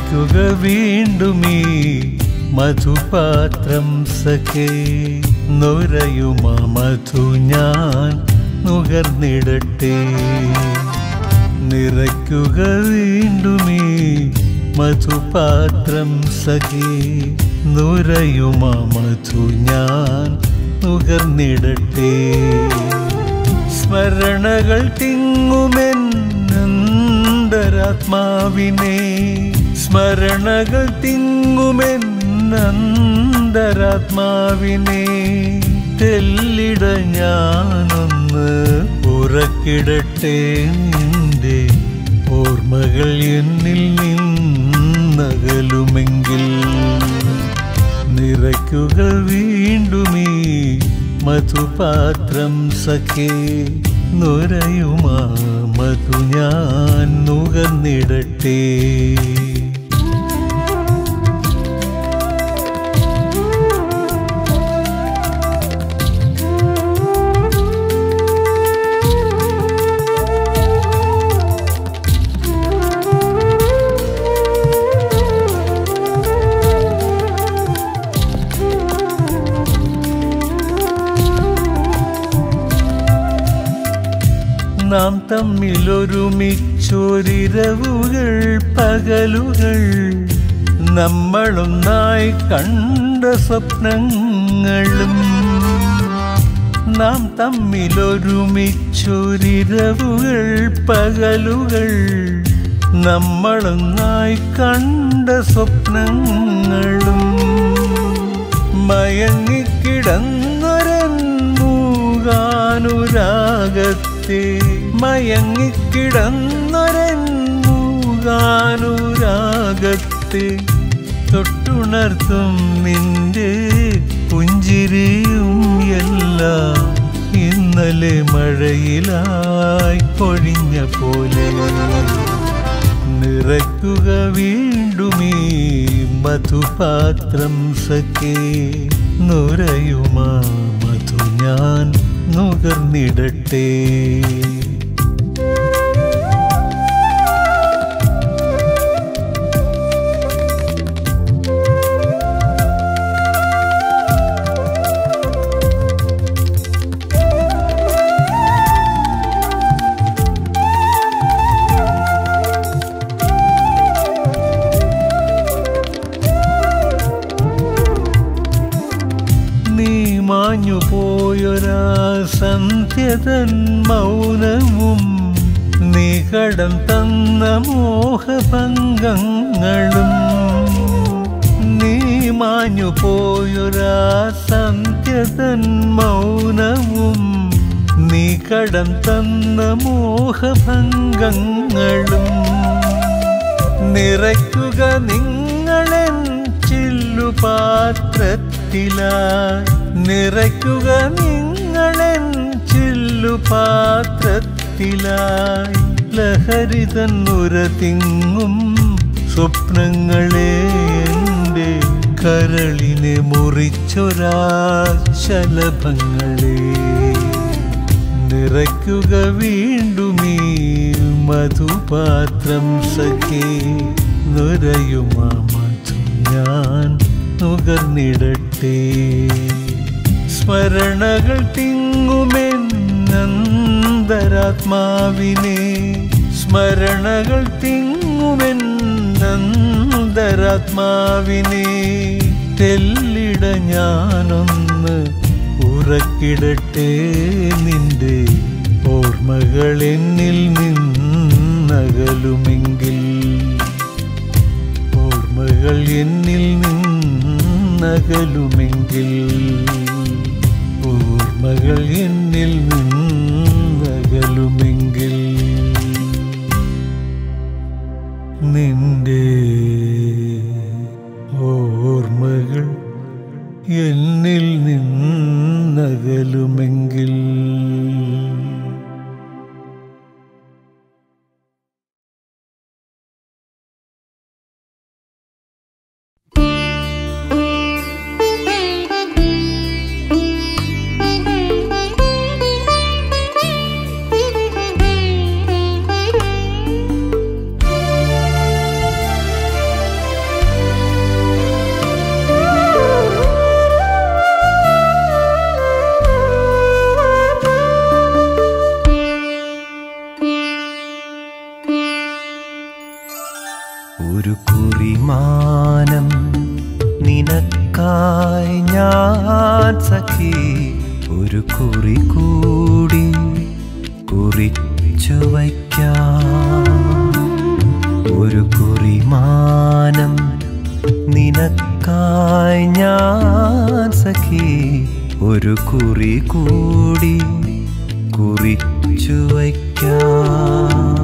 നിറയ്ക്കുക വീണ്ടും ഈ മധുപാത്രം സഖേ നുരയുമ മധു ഞാൻ നുകർന്നിടട്ടെ നിറയ്ക്കുക വീണ്ടും ഈ മധുപാത്രം സഖേ നുരയുമ മധു ഞാൻ നുകർന്നിടട്ടെ സ്മരണകൾ തിങ്ങുമെന്നന്തരാത്മാവിനെ സ്മരണകൾ തിങ്ങുമെന്നന്തരാത്മാവിനെ തെല്ലിട ഞാനൊന്ന് ഉറക്കിടട്ടെ നിന്റെ ഓർമ്മകൾ എന്നിൽ നിന്നകലുമെങ്കിൽ നിറയ്ക്കുക വീണ്ടും ഈ മധുപാത്രം സഖേ നുരയുമാ മധു ഞാൻ നുകർന്നിടട്ടെ നാം തമ്മിലൊരുമിച്ചൊരിരവുകൾ പകലുകൾ നമ്മളൊന്നായി കണ്ട സ്വപ്നങ്ങളും നാം തമ്മിലൊരുമിച്ചൊരിരവുകൾ പകലുകൾ നമ്മളൊന്നായി കണ്ട സ്വപ്നങ്ങളും മയങ്ങിക്കിടന്നൊരൻ മൂകാനുരാഗത്തെ മയങ്ങിക്കിടന്നൊരൻ മൂകാനുരാഗത്തെ തൊട്ടുണർത്തും നിന്റെ പുഞ്ചിരിയും എല്ലാം ഇന്നലെ മഴയിലായി പൊഴിഞ്ഞ പോലെ നിറയ്ക്കുക വീണ്ടും ഈ മധുപാത്രം സഖേ നുരയുമാ മധു ഞാൻ നുകർന്നിടട്ടെ നീ മാഞ്ഞു പോയൊരാ സന്ധ്യതൻ മൗനവും നീ കടം തന്ന മോഹഭംഗങ്ങളും നീ മാഞ്ഞു പോയൊരാ സന്ധ്യതൻ മൗനവും നീ കടം തന്ന മോഹഭംഗങ്ങളും നിറയ്ക്കുക നിങ്ങളെൻ ചില്ലുപാത്രത്തിലായി നിറയ്ക്കുക നിങ്ങളെൻ ചില്ലുപാത്രത്തിലായി ലഹരിതൻ തിങ്ങും സ്വപ്നങ്ങളെ എൻ്റെ കരളിനെ മുറിച്ചൊരാ ശലഭങ്ങളെ നിറയ്ക്കുക വീണ്ടും ഈ മധുപാത്രം സഖേ നുരയുമാ മധു ഞാൻ നുകർന്നിടട്ടെ സ്മരണകൾ തിങ്ങുമെന്നന്തരാത്മാവിനെ സ്മരണകൾ തിങ്ങുമെന്നന്തരാത്മാവിനെ തെല്ലിട ഞാനൊന്ന് ഉറക്കിടട്ടെ നിന്റെ ഓർമ്മകൾ എന്നിൽ നിന്നകലുമെങ്കിൽ ഓർമ്മകൾ എന്നിൽ നിന്നകലുമെങ്കിൽ ഓർമ്മകൾ എന്നിൽ നിന്നകലുമെങ്കിൽ നിന്റെ ഓർമ്മകൾ എന്നിൽ നിന്നകലുമെങ്കിൽ Thank you. ഒരു കുറിമാനം നിനക്കായി ഞാൻ സഖി ഒരു കുറി കൂടി കുറിച്ചു വയ്ക്കാം ഒരു കുറിമാനം നിനക്കായി ഞാൻ സഖി ഒരു കുറി കൂടി കുറിച്ചു വയ്ക്കാം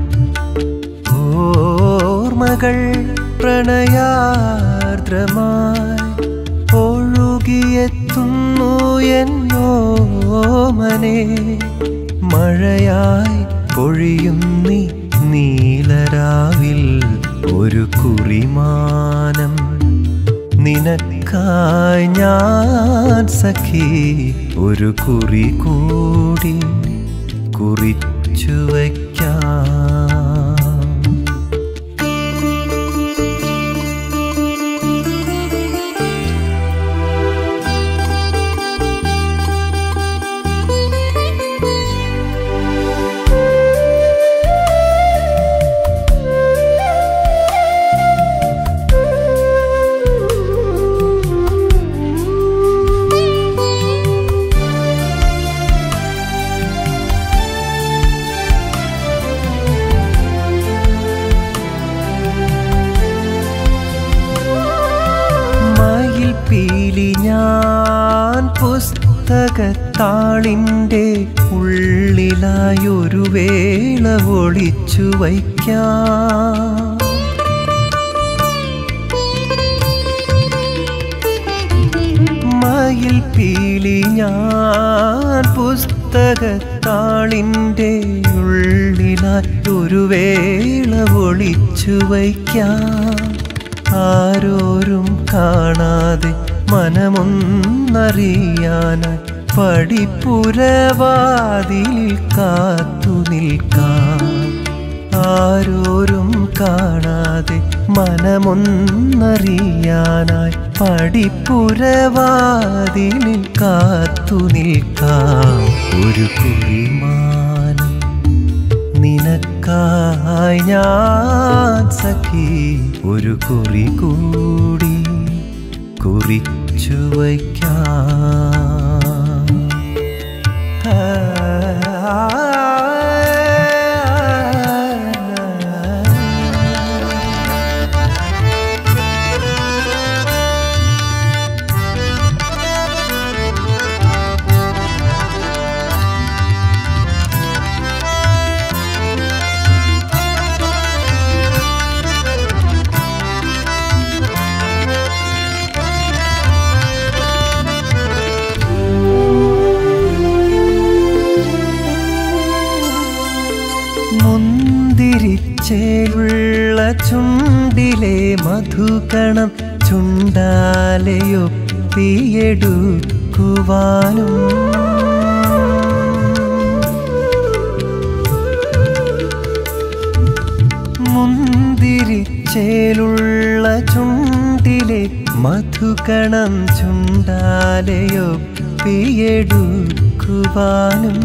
ഓർമ്മകൾ പ്രണയാർദ്രമായി ഒഴുകിയെത്തുന്നു എന്നോമനെ മഴയായി പൊഴിയുന്നി നീലരാവിൽ ഒരു കുറിമാനം നിനക്കായി ഞാൻ സഖി ഒരു കുറി കൂടി കുറിച്ചു വയ്ക്കാം മയിൽ പീലി ഞാൻ പുസ്തകത്താളിൻ്റെ ഉള്ളിലായൊരു വേള ഒളിച്ചു വയ്ക്കാം മയിൽ പീലി ഞാൻ പുസ്തകത്താളിൻ്റെ ഉള്ളിലായി ഒരു വേള ഒളിച്ചു വയ്ക്കാം ആരോരും കാണാതെ മനമൊന്നറിയാനായി പടിപ്പുരവാതിലിൽ കാത്തു നിൽക്കാം ആരോരും കാണാതെ മനമൊന്നറിയാനായി പടിപ്പുരവാതിലിൽ കാത്തു നിൽക്കാം ഒരു കുറിമാനം നിനക്കായി ഞാൻ സഖി ഒരു കുറി കൂടി കുറിച്ചു വയ്ക്കാം മുന്തിരിച്ചേലുള്ള ചുണ്ടിലെ മധുകണം ചുണ്ടാലയൊപ്പിയെടുക്കുവാനും മുന്തിരിച്ചേലുള്ള ചുണ്ടിലെ മധുകണം ചുണ്ടാലയൊപ്പിയെടുക്കുവാനും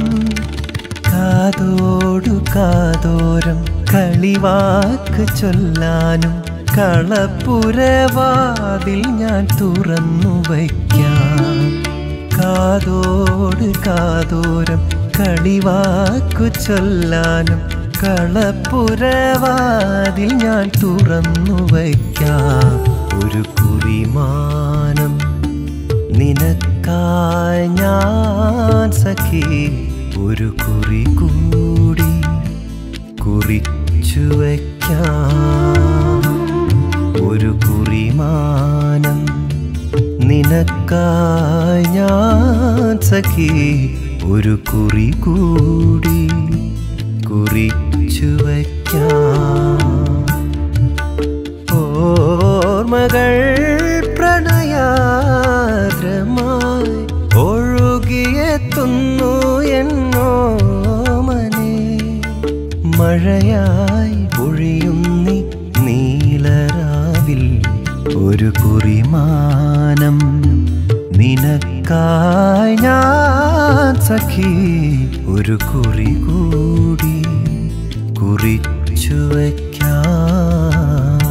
കാതോടു കാതോരം കളിവാക്ക് ചൊല്ലാനും കളപ്പുരവാതിൽ ഞാൻ തുറന്നു വയ്ക്കാം കാതോട് കാതോരം കളിവാക്കു ചൊല്ലാനും കളപ്പുരവാതിൽ ഞാൻ തുറന്നു വയ്ക്കാം ഒരു കുറിമാനം നിനക്കായി ഞാൻ സഖി ഒരു കുറി കൂടി കുറിച്ചു വയ്ക്കാം ഒരു കുറിമാനം നിനക്കായി ഞാൻ സഖി ഒരു കുറി കൂടി കുറിച്ചു വയ്ക്കാം ഓർമ്മകൾ പ്രണയാദ്രമായി ഒഴുകിയെത്തുന്നു എന്നോമനെ മഴയായി പൊഴിയുന്നി നീലരാവിൽ ഒരു കുറിമാനം നിനക്കായി ഞാൻ സഖി ഒരു കുറി കൂടി കുറിച്ചു വയ്ക്കാം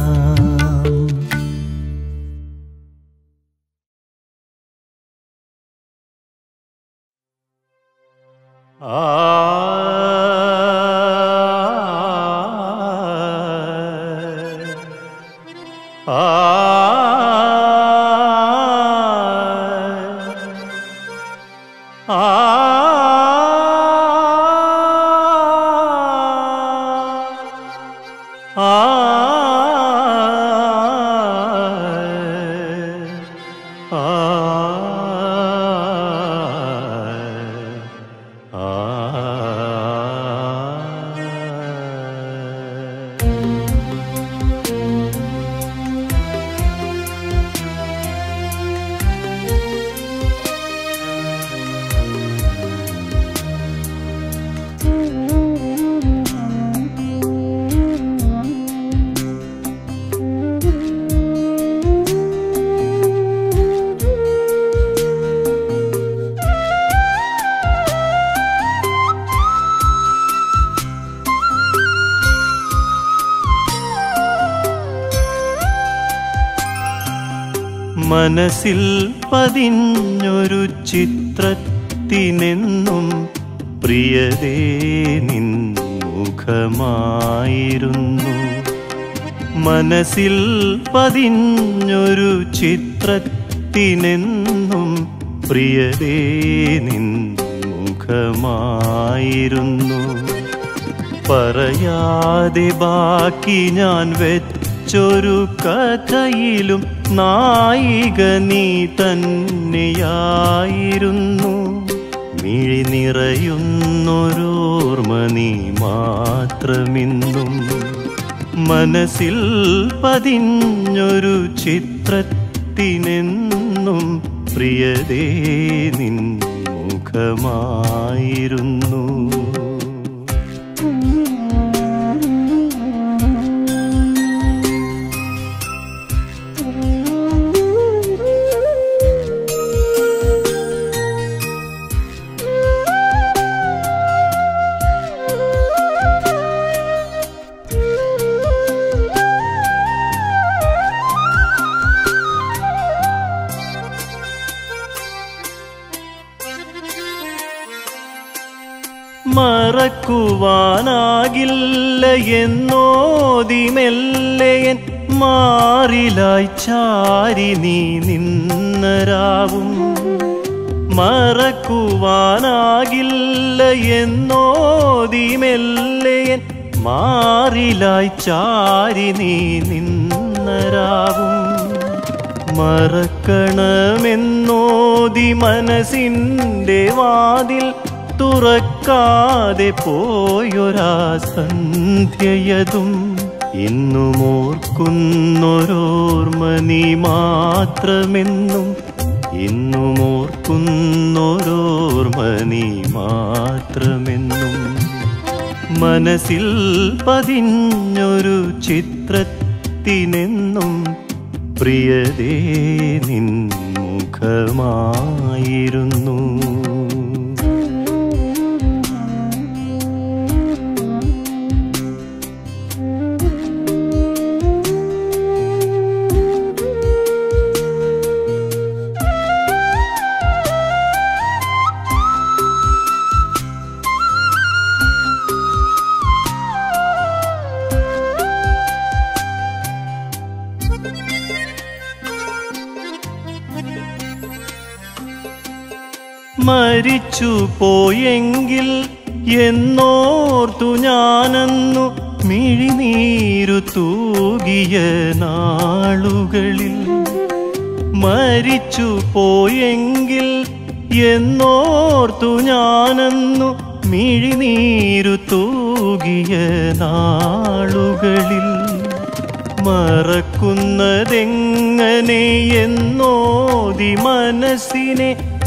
മനസ്സിൽ പതിഞ്ഞൊരു ചിത്രത്തിനെന്നും പ്രിയതേ നിൻ മുഖമായിരുന്നു മനസ്സിൽ പതിഞ്ഞൊരു ചിത്രത്തിനെന്നും പ്രിയതേ നിൻ മുഖമായിരുന്നു പറയാതെ ബാക്കി ഞാൻ വെച്ചൊരു കഥയിലും നായിക നീ തന്നെയായിരുന്നു മിഴി നിറയുന്നൊരോർമ്മ നീ മാത്രമിന്നും മനസ്സിൽ പതിഞ്ഞൊരു ചിത്രത്തിനെന്നും പ്രിയതേ നിൻ മുഖമായിരുന്നു മറക്കുവാനാകില്ല എന്നോതി മെല്ലയൻ മാറിലായി ചാരി നീ നിന്നരാവും മറക്കുവാനാകില്ല എന്നോതി മെല്ലയൻ മാറിലായി ചാരി നീ നിന്നരാവും മറക്കണമെന്നോതി മനസ്സിൻ്റെ വാതിൽ തുറക്കാതെ പോയൊരാ സന്ധ്യയതും ഇന്നും ഓർക്കുന്നൊരോർമ്മ നീ മാത്രമെന്നും ഇന്നും ഓർക്കുന്നൊരോർമ്മ നീ മാത്രമെന്നും മനസ്സിൽ പതിഞ്ഞൊരു ചിത്രത്തിനെന്നും പ്രിയതേ നിൻ മുഖമായിരുന്നു മരിച്ചു പോയെങ്കിൽ എന്നോർത്തു ഞാനന്നു മിഴിനീരു തൂകിയ നാളുകളിൽ മരിച്ചു പോയെങ്കിൽ എന്നോർത്തു ഞാനന്നു മിഴിനീരു തൂകിയ നാളുകളിൽ മറക്കുന്നതെങ്ങനെ എന്നോതി മനസ്സിനെ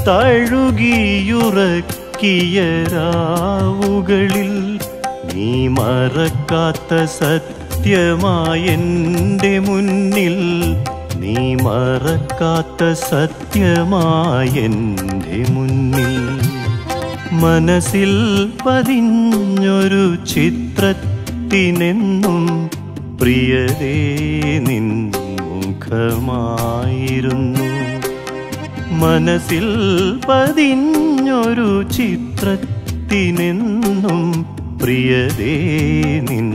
തഴുകിയുറക്കിയ രാവുകളിൽ നീ മറക്കാത്ത സത്യമായെൻ്റെ മുന്നിൽ നീ മറക്കാത്ത സത്യമായെൻ്റെ മുന്നിൽ മനസ്സിൽ പതിഞ്ഞൊരു ചിത്രത്തിനെന്നും പ്രിയതേ നിൻ മുഖമായിരുന്നു മനസ്സിൽ പതിഞ്ഞൊരു ചിത്രത്തിനെന്നും ചിത്രത്തിനെന്നും പ്രിയതേ നിൻ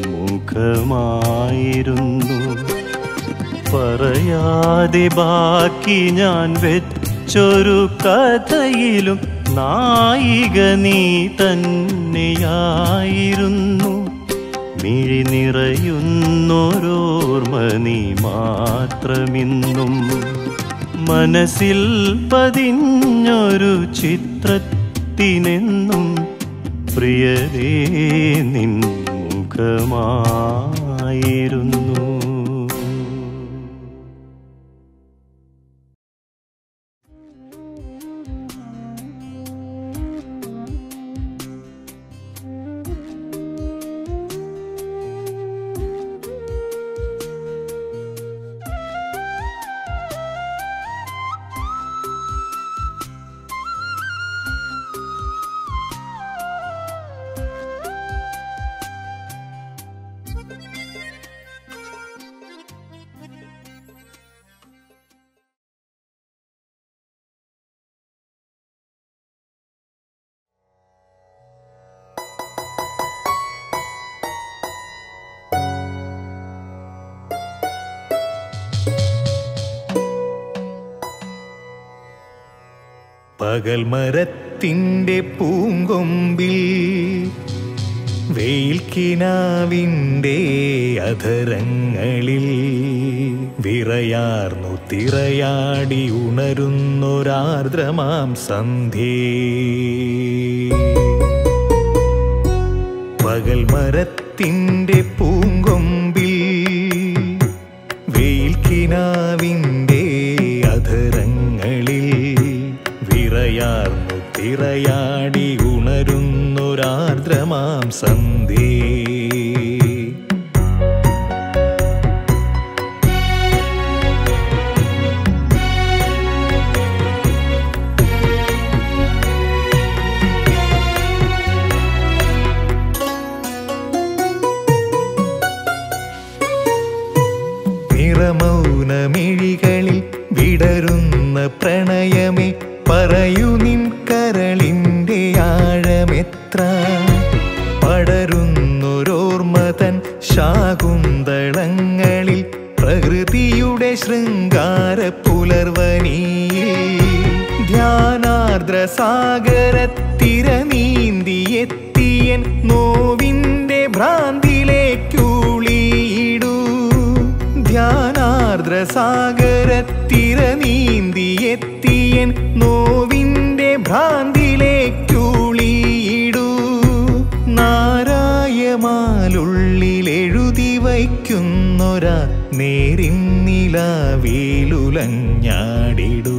മുഖമായിരുന്നു പറയാതെ ബാക്കി ഞാൻ വെച്ചൊരു കഥയിലും നായിക നീ തന്നെയായിരുന്നു മിഴി നിറയുന്നോരോർമ്മ നീ മാത്രമിന്നും മനസ്സിൽ പതിഞ്ഞൊരു ചിത്രത്തിനെന്നും പ്രിയതേ നിൻ മുഖമായിരുന്നു പകൽ മരത്തിൻ്റെ പൂങ്കൊമ്പിൽ വെയിൽക്കിനാവിൻ്റെ അധരങ്ങളിൽ വിറയാർന്നു തിറയാടി ഉണരുന്നൊരാർദ്രമാം സന്ധ്യേ പകൽ മരത്തിൻ്റെ പൂങ്കൊമ്പിൽ വെയിൽക്കിനാവിൻ്റെ അധരങ്ങളിൽ വിറയാർന്നു തിറയാടി ഉണരുന്നൊരാർദ്രമാം സന്ധ്യേ നിറമൗനമിഴികളിൽ വിടരുന്ന പ്രണയമേ പറയൂ നിൻ കരളിൻ്റെ ആഴമെത്ര പടരുന്നൊരോർമ്മ തൻ ശാകുന്തളങ്ങളിൽ പ്രകൃതിയുടെ ശൃംഗാര പുലർവനിയിൽ ധ്യാനാർദ്ര സാഗരത്തിര നീന്തിയെത്തിയൻ നോവിൻ്റെ ഭ്രാന്തിലേക്കുളിയിടൂ ധ്യാനാർദ്ര സാഗരത്തിര നീന്തിയെത്തിയൻ നോവിൻ്റെ ഭ്രാന്തിലേക്കുളിയിടൂ നാരായമാലുള്ളിലെഴുതി വയ്ക്കുന്നൊരാ നേരിൻ നിലാവേലുലഞ്ഞാടിടൂ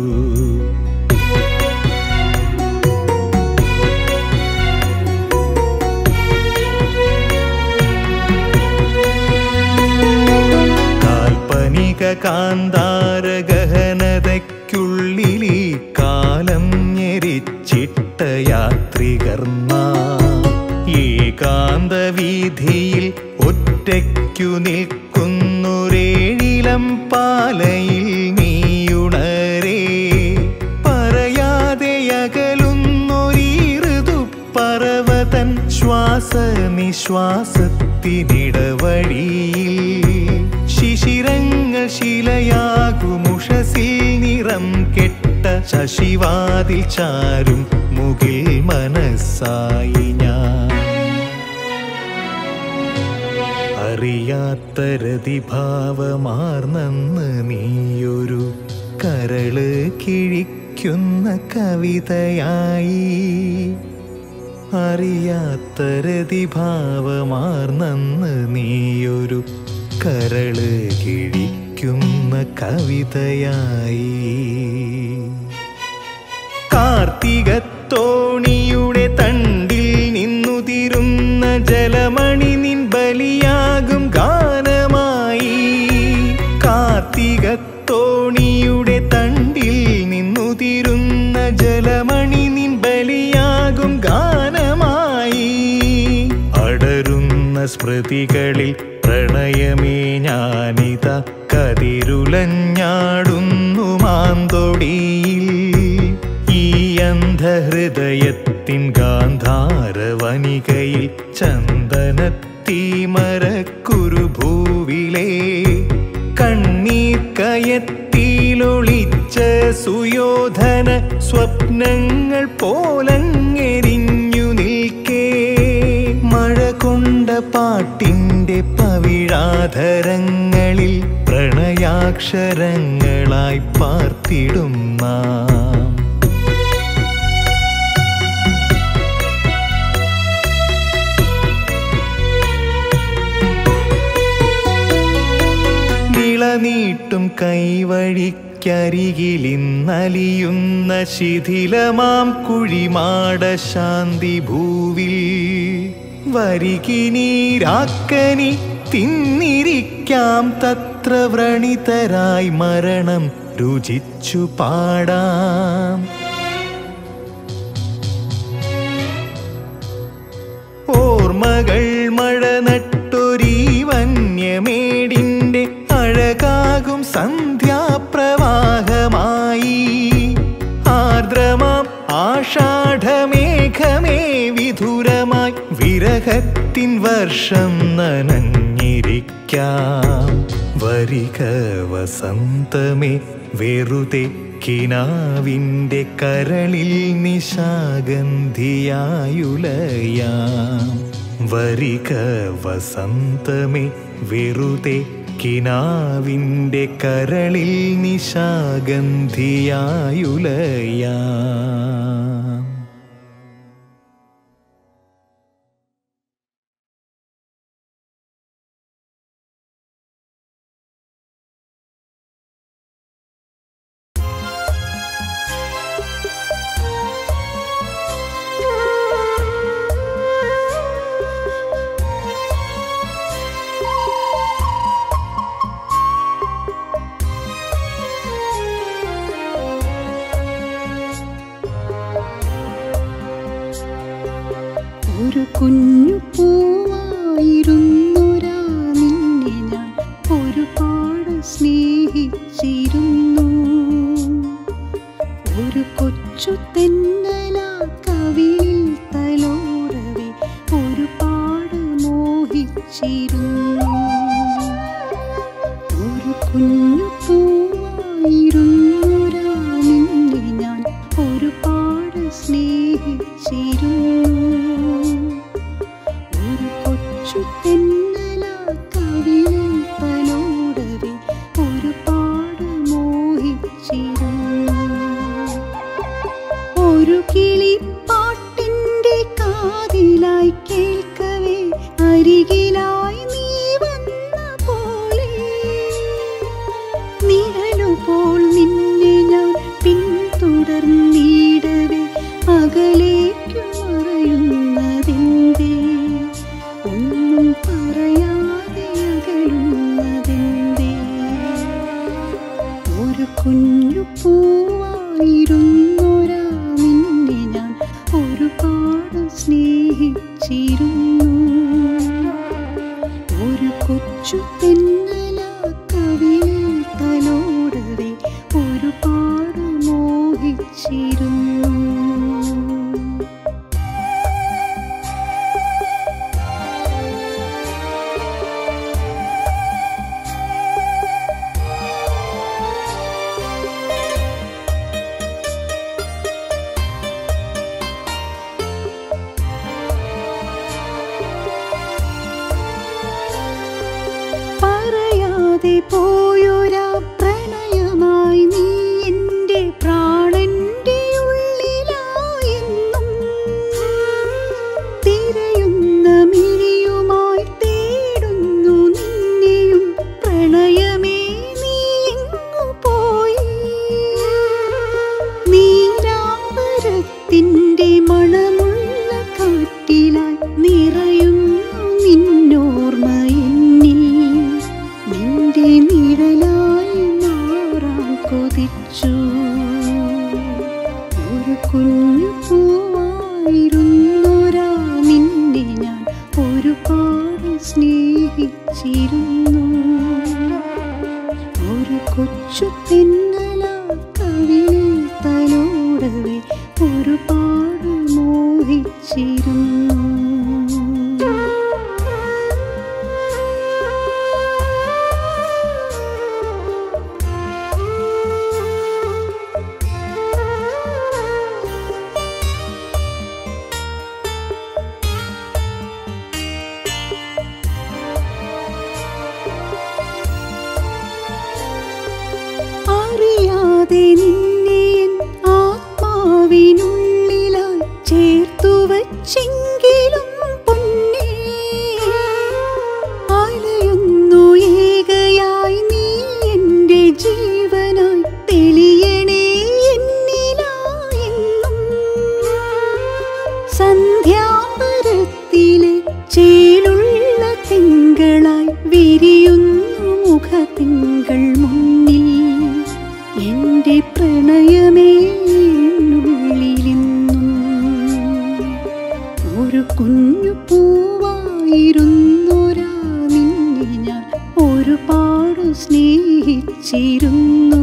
കാൽപ്പനിക കാന്താര ഗഹനതയ്ക്കുള്ളിൽ ഈ കാലം ഞെരിച്ചിട്ട യാത്രികർന്ന ഏകാന്ത വീതിയിൽ ഒറ്റയ്ക്കു നിൽക്കുന്നൊരേഴിലം പാലയിൽ നീയുണരേ പറയാതെ അകലുന്നൊരീ ഋതുപ്പറവതൻ ശ്വാസ നിശ്വാസത്തിനിടവഴിയിൽ ശിശിരങ്ങൾ ശിലയാകുമുഷസിൽ നിറം കെട്ട ശശിവാതിൽ ചാരും മുകിൽ മനസ്സായി ഞാൻ അറിയാത്ത രതിഭാവമാർന്നെന്ന് നീയൊരു കരള് കിഴിക്കുന്ന കവിതയായി അറിയാത്ത രതിഭാവമാർന്നെന്ന് നീയൊരു കരള് കിഴിക്കുന്ന കവിതയായി കാർത്തികത്തോണിയുടെ തണ്ടിൽ നിന്നുതിരുന്ന ജലമണി നിൻ ബലിയാകും ഗാനമായി കാർത്തികത്തോണിയുടെ തണ്ടിൽ നിന്നുതിരുന്ന ജലമണി നിൻ ബലിയാകും ഗാനമായി അടരുന്ന സ്മൃതികളിൽ പ്രണയമേ ഞാനിത കതിരുലഞ്ഞാടുന്നു മാന്തൊടിയിൽ ഈ ഗ്രന്ഥഹൃദയത്തിൻ ഗാന്ധാരവനികയിൽ ചന്ദനത്തീമരക്കുരു ഭൂവിലെ കണ്ണീർ കയത്തിലൊളിച്ച സുയോധന സ്വപ്നങ്ങൾ പോലങ്ങെരിഞ്ഞു നിൽക്കേ മഴ കൊണ്ട പാട്ടിൻ്റെ പവിഴാധരങ്ങളിൽ പ്രണയാക്ഷരങ്ങളായി പാർത്തിടും നാം നിളനീട്ടും കൈവഴിക്കരികിലിന്നലിയുന്ന ശിഥിലമാം കുഴിമാട ശാന്തി ഭൂവിൽ വരികിനീരാക്കനി തിന്നിരിക്കാം തത്ര വ്രണിതരായി മരണം രുചിച്ചു പാടാം ഓർമ്മകൾ മഴ നട്ടൊരീ വന്യമേടിൻ്റെ അഴകാകും സന്ധ്യാപ്രവാഹമായി ആർദ്രമാം ആഷാഢമേഘമേ വിധുരമായി വിരഹത്തിൻ വർഷം നനഞ്ഞിരിക്കാം വരിക വസന്തമേ വെറുതെ കിനാവിൻ്റെ കരളിൽ നിശാഗന്ധിയായുലയാം വരിക വസന്തമേ വെറുതെ കിനാവിൻ്റെ കരളിൽ നിശാഗന്ധിയായുലയാം ഒരു കുഞ്ഞു പൂവായിരുന്നൊരാ നിന്നെ ഞാൻ ഒരുപാട് സ്നേഹിച്ചിരുന്നു ഒരു കൊച്ചു തെന്നല കവിളിൽ തലോടവേ ഒരുപാട് മോഹിച്ചിരുന്നു ഒരു കുഞ്ഞു പൂവായിരുന്നൊരാ നിന്നെ ഞാൻ ഒരുപാട് സ്നേഹിച്ചിരുന്നു ഒരു കൊച്ചു തെന്നല കവിളിൽ തലോടവേ ഒരുപാട് മോഹിച്ചിരുന്നു ഒരു കിളിപ്പാട്ടിൻ്റെ കാതിലായി കേൾക്കവേ അരികിലായി നീ വന്ന പോലെ നിഴലുപോൽ നിന്നെ ഞാൻ പിന്തുടർന്നിടവേ അകലേക്കു മറയുന്നതെന്തേ ഒന്നും പറയാതെ അകലുന്നതെന്തേ ഒരു കുഞ്ഞു പൂവായിരുന്നൊരാ നിന്നെ ഞാൻ ഒരുപാട് സ്നേഹിച്ചിരുന്നു ഒരു കൊച്ചു തെന്നല കവിളിൽ തലോടവേ ഒരുപാട് മോഹിച്ചിരുന്നു പറയാതെ പോയൊരാ പ്രണയമായി നീ എൻ്റെ പ്രാണന്റെ ഉള്ളിലായെന്നും തിരയുന്ന മിഴിയുമായി തേടുന്നു നിന്നെയും പ്രണയമേ നീ എങ്ങു പോയി നീരാവരത്തിൻ്റെ മണമുള്ള കാറ്റിലായി നിറയുന്നു നിന്നോർമ്മ എന്നിൽ നിന്റെ നിഴലായി മാറാൻ കൊതിച്ചു ഒരു കുഞ്ഞു പൂവായിരുന്നൊരാ നിന്നെ ഞാൻ ഒരുപാട് സ്നേഹിച്ചിരുന്നു ഒരു കൊച്ചു തെന്നല കവിളിൽ തലോടവേ ഒരു അറിയാതെ നിന്നെ എൻ ആത്മാവിനുള്ളിലായി ചേർത്തു വച്ചെങ്കിലും പൊന്നേ അലയുന്നു ഏകയായി നീ എൻ്റെ ജീവനായി തെളിയണേ എന്നിലായെന്നും സന്ധ്യാപരത്തിലെ ചേലുള്ള തിങ്കളായി വിരിയുന്നു മുഖത്തിങ്കൾ മുന്നിൽ എൻ്റെ പ്രണയമേ ഉള്ളിലിന്നും ഒരു കുഞ്ഞു പൂവായിരുന്നൊരാ നിന്നെ ഞാൻ ഒരുപാട് സ്നേഹിച്ചിരുന്നു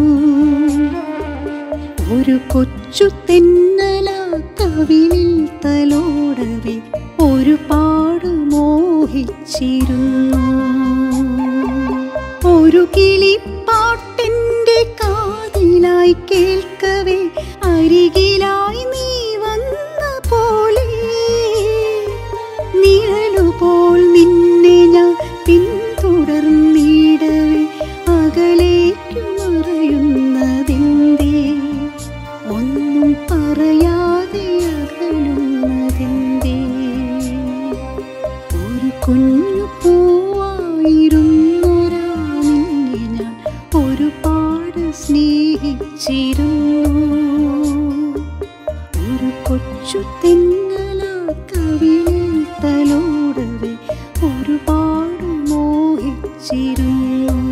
ഒരു കൊച്ചു തെന്നല കവിളിൽ തലോടവേ ഒരുപാട് മോഹിച്ചിരുന്നു ഒരു കിളിപ്പാട്ടെന്റെ കാതിലായി കേൾക്കവേ അരികിലായി നീ വന്ന പോലെ നിഴലുപോൽ നിന്നെ ഞാൻ പിന്തുടർന്നിടവേ അകലേക്കു മറയുന്നതെന്തേ ഒന്നും പറയാതെ അകലുന്നതെന്തേ ഒരു കുഞ്ഞു പൂവായിരുന്നൊരാ നിന്നെ ഞാൻ ഒരുപാട് സ്നേഹിച്ചിരുന്നു ഒരു കൊച്ചു തെന്നല കവിളിൽ തലോടവേ ഒരുപാട് മോഹിച്ചിരുന്നു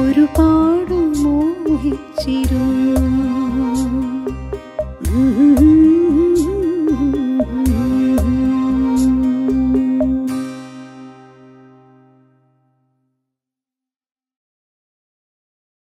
ഒരുപാട് മോഹിച്ചിരുന്നു